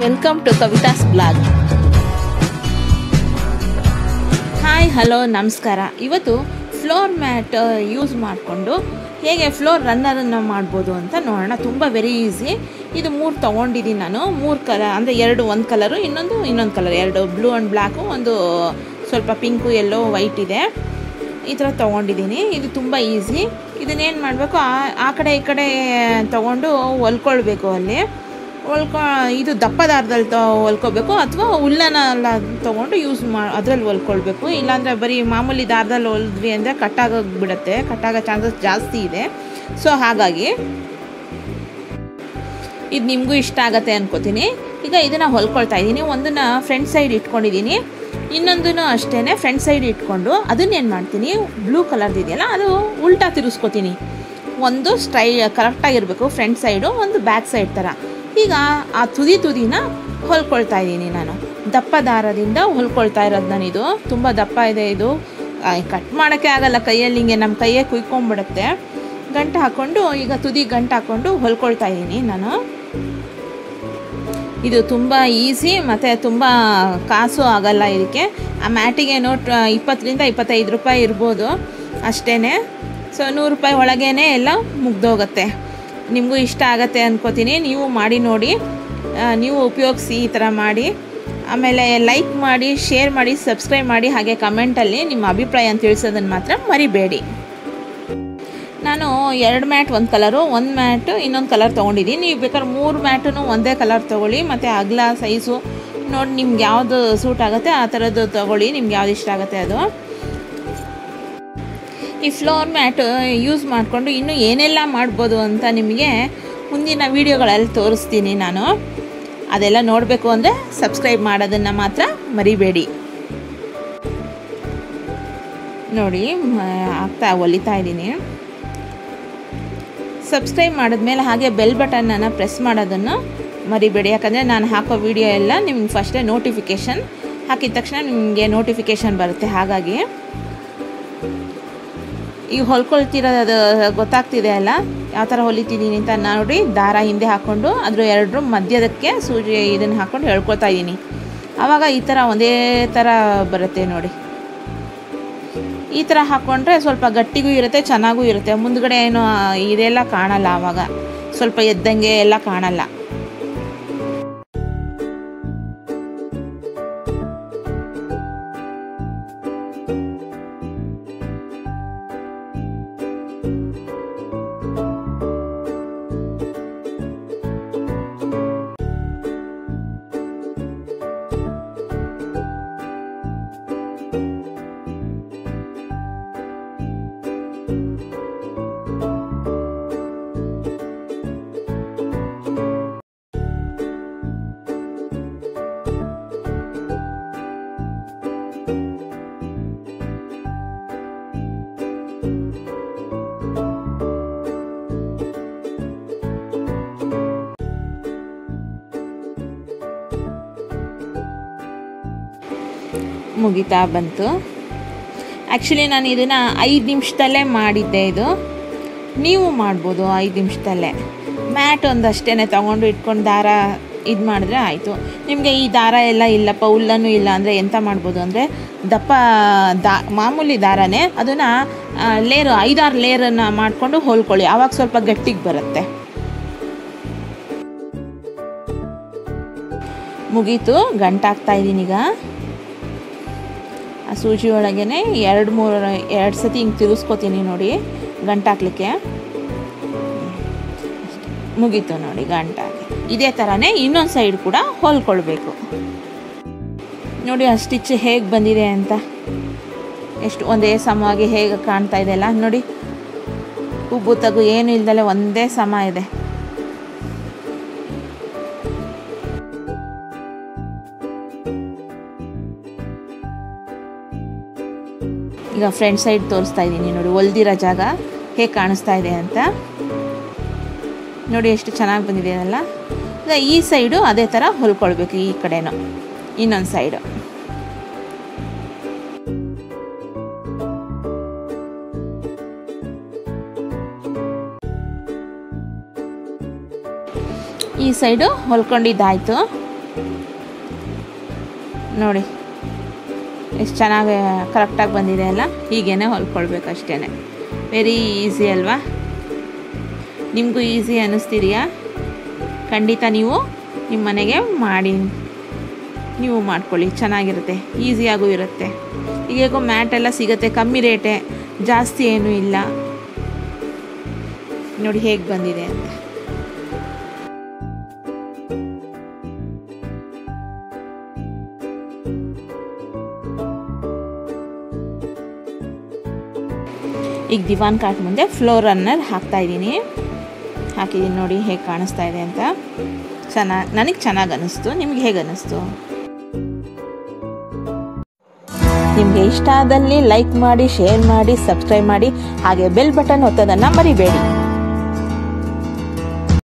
welcome to Kavitha's blog hi hello ನಮಸ್ಕಾರ ಇವತ್ತು floor mat use ಮಾಡಿಕೊಂಡು ಹೇಗೆ ಫ್ಲೋರ್ ರನ್ನರನ್ನು ಮಾಡ್ಬೋದು ಅಂತ ನೋಡೋಣ ತುಂಬ ವೆರಿ ಈಸಿ ಇದು ಮೂರು ತೊಗೊಂಡಿದ್ದೀನಿ ನಾನು ಮೂರು ಕಲರ್ ಅಂದರೆ ಎರಡು ಒಂದು ಕಲರು ಇನ್ನೊಂದು ಇನ್ನೊಂದು ಕಲರ್ ಎರಡು ಬ್ಲೂ ಆ್ಯಂಡ್ ಬ್ಲ್ಯಾಕು ಒಂದು ಸ್ವಲ್ಪ ಪಿಂಕು ಎಲ್ಲೋ ವೈಟ್ ಇದೆ ಈ ಥರ ತೊಗೊಂಡಿದ್ದೀನಿ ಇದು ತುಂಬ ಈಸಿ ಇದನ್ನೇನು ಮಾಡಬೇಕು ಆ ಆ ಕಡೆ ಈ ಕಡೆ ತೊಗೊಂಡು ಹೊಲ್ಕೊಳ್ಬೇಕು ಅಲ್ಲಿ ಹೊಲ್ಕೊ ಇದು ದಪ್ಪ ದಾರದಲ್ಲಿ ತ ಹೊಲ್ಕೋಬೇಕು ಅಥವಾ ಹುಲ್ಲನ್ನೆಲ್ಲ ತೊಗೊಂಡು ಯೂಸ್ ಮಾ ಅದರಲ್ಲಿ ಹೊಲ್ಕೊಳ್ಬೇಕು ಇಲ್ಲಾಂದರೆ ಬರೀ ಮಾಮೂಲಿ ದಾರದಲ್ಲಿ ಹೊಲಿದ್ವಿ ಅಂದರೆ ಕಟ್ಟಾಗೋಗ್ಬಿಡುತ್ತೆ ಕಟ್ಟಾಗೋ ಚಾನ್ಸಸ್ ಜಾಸ್ತಿ ಇದೆ ಸೊ ಹಾಗಾಗಿ ಇದು ನಿಮಗೂ ಇಷ್ಟ ಆಗತ್ತೆ ಅನ್ಕೋತೀನಿ ಈಗ ಇದನ್ನು ಹೊಲ್ಕೊಳ್ತಾ ಇದ್ದೀನಿ ಒಂದನ್ನು ಫ್ರಂಟ್ ಸೈಡ್ ಇಟ್ಕೊಂಡಿದ್ದೀನಿ ಇನ್ನೊಂದನ್ನು ಅಷ್ಟೇ ಫ್ರಂಟ್ ಸೈಡ್ ಇಟ್ಕೊಂಡು ಅದನ್ನೇನು ಮಾಡ್ತೀನಿ ಬ್ಲೂ ಕಲರ್ದು ಇದೆಯಲ್ಲ ಅದು ಉಲ್ಟಾ ತಿರುಗಿಸ್ಕೊತೀನಿ ಒಂದು ಸ್ಟೈ ಕರೆಕ್ಟಾಗಿರಬೇಕು ಫ್ರಂಟ್ ಸೈಡು ಒಂದು ಬ್ಯಾಕ್ ಸೈಡ್ ಥರ ಈಗ ಆ ತುದಿ ತುದಿನ ಹೊಲ್ಕೊಳ್ತಾ ಇದ್ದೀನಿ ನಾನು ದಪ್ಪ ದಾರದಿಂದ ಹೊಲ್ಕೊಳ್ತಾ ಇರೋದು ನಾನಿದು ತುಂಬ ದಪ್ಪ ಇದೆ ಇದು ಕಟ್ ಮಾಡೋಕ್ಕೆ ಆಗಲ್ಲ ಕೈಯಲ್ಲಿ ಹಿಂಗೆ ನಮ್ಮ ಕೈಯೇ ಕುಯ್ಕೊಂಬಿಡುತ್ತೆ ಗಂಟು ಹಾಕ್ಕೊಂಡು ಈಗ ತುದಿ ಗಂಟು ಹಾಕ್ಕೊಂಡು ಹೊಲ್ಕೊಳ್ತಾ ಇದ್ದೀನಿ ನಾನು ಇದು ತುಂಬ ಈಸಿ ಮತ್ತು ತುಂಬ ಕಾಸು ಆಗಲ್ಲ ಇದಕ್ಕೆ ಆ ಮ್ಯಾಟಿಗೆ ನೋಟ್ ಇಪ್ಪತ್ತರಿಂದ ಇಪ್ಪತ್ತೈದು ರೂಪಾಯಿ ಇರ್ಬೋದು ಅಷ್ಟೇ ಸೊ ನೂರು ರೂಪಾಯಿ ಒಳಗೇ ಎಲ್ಲ ಮುಗ್ದೋಗುತ್ತೆ ನಿಮಗೂ ಇಷ್ಟ ಆಗತ್ತೆ ಅನ್ಕೋತೀನಿ ನೀವು ಮಾಡಿ ನೋಡಿ ನೀವು ಉಪಯೋಗಿಸಿ ಈ ಥರ ಮಾಡಿ ಆಮೇಲೆ ಲೈಕ್ ಮಾಡಿ ಶೇರ್ ಮಾಡಿ ಸಬ್ಸ್ಕ್ರೈಬ್ ಮಾಡಿ ಹಾಗೆ ಕಮೆಂಟಲ್ಲಿ ನಿಮ್ಮ ಅಭಿಪ್ರಾಯ ಅಂತ ತಿಳಿಸೋದನ್ನು ಮಾತ್ರ ಮರಿಬೇಡಿ ನಾನು ಎರಡು ಮ್ಯಾಟ್ ಒಂದು ಕಲರು ಒಂದು ಮ್ಯಾಟು ಇನ್ನೊಂದು ಕಲರ್ ತೊಗೊಂಡಿದ್ದೀನಿ ನೀವು ಬೇಕಾದ್ರೆ ಮೂರು ಮ್ಯಾಟನ್ನು ಒಂದೇ ಕಲರ್ ತೊಗೊಳ್ಳಿ ಮತ್ತು ಅಗಲ ಸೈಜು ನೋಡಿ ನಿಮ್ಗೆ ಯಾವುದು ಸೂಟ್ ಆಗುತ್ತೆ ಆ ಥರದ್ದು ತೊಗೊಳ್ಳಿ ನಿಮ್ಗೆ ಯಾವ್ದು ಇಷ್ಟ ಆಗುತ್ತೆ ಅದು ಈ ಫ್ಲೋರ್ ಮ್ಯಾಟ್ ಯೂಸ್ ಮಾಡಿಕೊಂಡು ಇನ್ನೂ ಏನೆಲ್ಲ ಮಾಡ್ಬೋದು ಅಂತ ನಿಮಗೆ ಮುಂದಿನ ವೀಡಿಯೋಗಳಲ್ಲಿ ತೋರಿಸ್ತೀನಿ ನಾನು ಅದೆಲ್ಲ ನೋಡಬೇಕು ಅಂದರೆ ಸಬ್ಸ್ಕ್ರೈಬ್ ಮಾಡೋದನ್ನು ಮಾತ್ರ ಮರಿಬೇಡಿ ನೋಡಿ ಆಗ್ತಾ ಹೊಲಿತಾ ಇದ್ದೀನಿ ಸಬ್ಸ್ಕ್ರೈಬ್ ಮಾಡಿದ್ಮೇಲೆ ಹಾಗೆ ಬೆಲ್ ಬಟನನ್ನು ಪ್ರೆಸ್ ಮಾಡೋದನ್ನು ಮರಿಬೇಡಿ ಯಾಕಂದರೆ ನಾನು ಹಾಕೋ ವಿಡಿಯೋ ಎಲ್ಲ ನಿಮ್ಗೆ ಫಸ್ಟೇ ನೋಟಿಫಿಕೇಷನ್ ಹಾಕಿದ ತಕ್ಷಣ ನಿಮಗೆ ನೋಟಿಫಿಕೇಷನ್ ಬರುತ್ತೆ ಹಾಗಾಗಿ ಈಗ ಹೊಲ್ಕೊಳ್ತಿರೋದು ಗೊತ್ತಾಗ್ತಿದೆ ಅಲ್ಲ ಯಾವ ಥರ ಹೊಲಿತಿದ್ದೀನಿ ಅಂತ ನೋಡಿ ದಾರ ಹಿಂದೆ ಹಾಕ್ಕೊಂಡು ಅದ್ರ ಎರಡರ ಮಧ್ಯದಕ್ಕೆ ಸೂಜಿ ಇದನ್ನು ಹಾಕ್ಕೊಂಡು ಹೇಳ್ಕೊಳ್ತಾ ಇದ್ದೀನಿ ಆವಾಗ ಈ ಥರ ಒಂದೇ ಥರ ಬರುತ್ತೆ ನೋಡಿ ಈ ಥರ ಹಾಕ್ಕೊಂಡ್ರೆ ಸ್ವಲ್ಪ ಗಟ್ಟಿಗೂ ಇರುತ್ತೆ ಚೆನ್ನಾಗೂ ಇರುತ್ತೆ ಮುಂದ್ಗಡೆ ಏನು ಇದೆಲ್ಲ ಕಾಣಲ್ಲ ಆವಾಗ ಸ್ವಲ್ಪ ಎದ್ದಂಗೆ ಎಲ್ಲ ಕಾಣಲ್ಲ ಮುಗಿತಾ ಬಂತು ಆ್ಯಕ್ಚುಲಿ ನಾನು ಇದನ್ನು ಐದು ನಿಮಿಷದಲ್ಲೇ ಮಾಡಿದ್ದೆ ಇದು ನೀವು ಮಾಡ್ಬೋದು ಐದು ನಿಮಿಷದಲ್ಲೇ ಮ್ಯಾಟ್ ಒಂದಷ್ಟೇ ತೊಗೊಂಡು ಇಟ್ಕೊಂಡು ದಾರ ಇದು ಮಾಡಿದ್ರೆ ಆಯಿತು ನಿಮಗೆ ಈ ದಾರ ಎಲ್ಲ ಇಲ್ಲಪ್ಪ ಹುಲ್ಲನ್ನು ಇಲ್ಲ ಅಂದರೆ ಎಂತ ಮಾಡ್ಬೋದು ಅಂದರೆ ದಪ್ಪ ದಾ ಮಾಮೂಲಿ ದಾರನೇ ಅದನ್ನು ಲೇರು ಐದಾರು ಲೇರನ್ನು ಮಾಡಿಕೊಂಡು ಹೊಲ್ಕೊಳ್ಳಿ ಆವಾಗ ಸ್ವಲ್ಪ ಗಟ್ಟಿಗೆ ಬರುತ್ತೆ ಮುಗೀತು ಗಂಟಾಗ್ತಾ ಇದ್ದೀನಿ ಈಗ ಆ ಸೂಜಿ ಒಳಗೇ ಎರಡು ಮೂರು ಎರಡು ಸತಿ ಹಿಂಗೆ ತಿರುಗಿಸ್ಕೊತೀನಿ ನೋಡಿ ಗಂಟಾಕ್ಲಿಕ್ಕೆ ಮುಗೀತು ನೋಡಿ ಗಂಟಾಗಿ ಇದೇ ಥರನೇ ಇನ್ನೊಂದು ಸೈಡ್ ಕೂಡ ಹೊಲ್ಕೊಳ್ಬೇಕು ನೋಡಿ ಆ ಸ್ಟಿಚ್ ಹೇಗೆ ಬಂದಿದೆ ಅಂತ ಎಷ್ಟು ಒಂದೇ ಸಮವಾಗಿ ಹೇಗೆ ಕಾಣ್ತಾ ಇದೆ ಅಲ್ಲ ನೋಡಿ ಉಬ್ಬು ತಗು ಏನು ಇಲ್ದಲೆ ಒಂದೇ ಸಮ ಇದೆ ಈಗ ಫ್ರಂಟ್ ಸೈಡ್ ತೋರಿಸ್ತಾ ಇದ್ದೀನಿ ನೋಡಿ ಹೊಲ್ದಿರೋ ಜಾಗ ಹೇಗೆ ಕಾಣಿಸ್ತಾ ಇದೆ ಅಂತ ನೋಡಿ ಎಷ್ಟು ಚೆನ್ನಾಗಿ ಬಂದಿದೆ ಅಲ್ಲ ಈಗ ಈ ಸೈಡು ಅದೇ ಥರ ಹೊಲ್ಕೊಳ್ಬೇಕು ಈ ಕಡೆನೂ ಇನ್ನೊಂದು ಸೈಡು ಈ ಸೈಡು ಹೊಲ್ಕೊಂಡಿದ್ದಾಯಿತು ನೋಡಿ ಎಷ್ಟು ಚೆನ್ನಾಗಿ ಕರೆಕ್ಟಾಗಿ ಬಂದಿದೆ ಅಲ್ಲ ಹೀಗೇ ಹೊಲ್ಕೊಳ್ಬೇಕು ಅಷ್ಟೇ ವೆರಿ ಈಸಿ ಅಲ್ವಾ ನಿಮಗೂ ಈಸಿ ಅನ್ನಿಸ್ತಿದೆಯಾ ಖಂಡಿತ ನೀವು ನಿಮ್ಮ ಮನೆಗೆ ಮಾಡಿ ನೀವು ಮಾಡ್ಕೊಳ್ಳಿ ಚೆನ್ನಾಗಿರುತ್ತೆ ಈಸಿಯಾಗೂ ಇರುತ್ತೆ ಈಗ ಹೇಗೋ ಮ್ಯಾಟ್ ಎಲ್ಲ ಸಿಗುತ್ತೆ ಕಮ್ಮಿ ರೇಟೆ ಜಾಸ್ತಿ ಏನೂ ಇಲ್ಲ ನೋಡಿ ಹೇಗೆ ಬಂದಿದೆ ಅಂತ ಈಗ ದಿವಾನ್ ಕಾಟ್ ಮುಂದೆ ಫ್ಲೋರ್ ರನ್ನರ್ ಹಾಕ್ತಾ ಇದ್ದೀನಿ ಹಾಕಿದ್ದೀನಿ ನೋಡಿ ಹೇಗೆ ಕಾಣಿಸ್ತಾ ಇದೆ ಅಂತ ಚೆನ್ನಾಗಿ ನನಗೆ ಚೆನ್ನಾಗಿ ಅನ್ನಿಸ್ತು ನಿಮ್ಗೆ ಹೇಗೆ ಅನ್ನಿಸ್ತು ನಿಮಗೆ ಇಷ್ಟ ಆದಲ್ಲಿ ಲೈಕ್ ಮಾಡಿ ಶೇರ್ ಮಾಡಿ ಸಬ್ಸ್ಕ್ರೈಬ್ ಮಾಡಿ ಹಾಗೆ ಬೆಲ್ ಬಟನ್ ಒತ್ತೋದನ್ನು ಮರಿಬೇಡಿ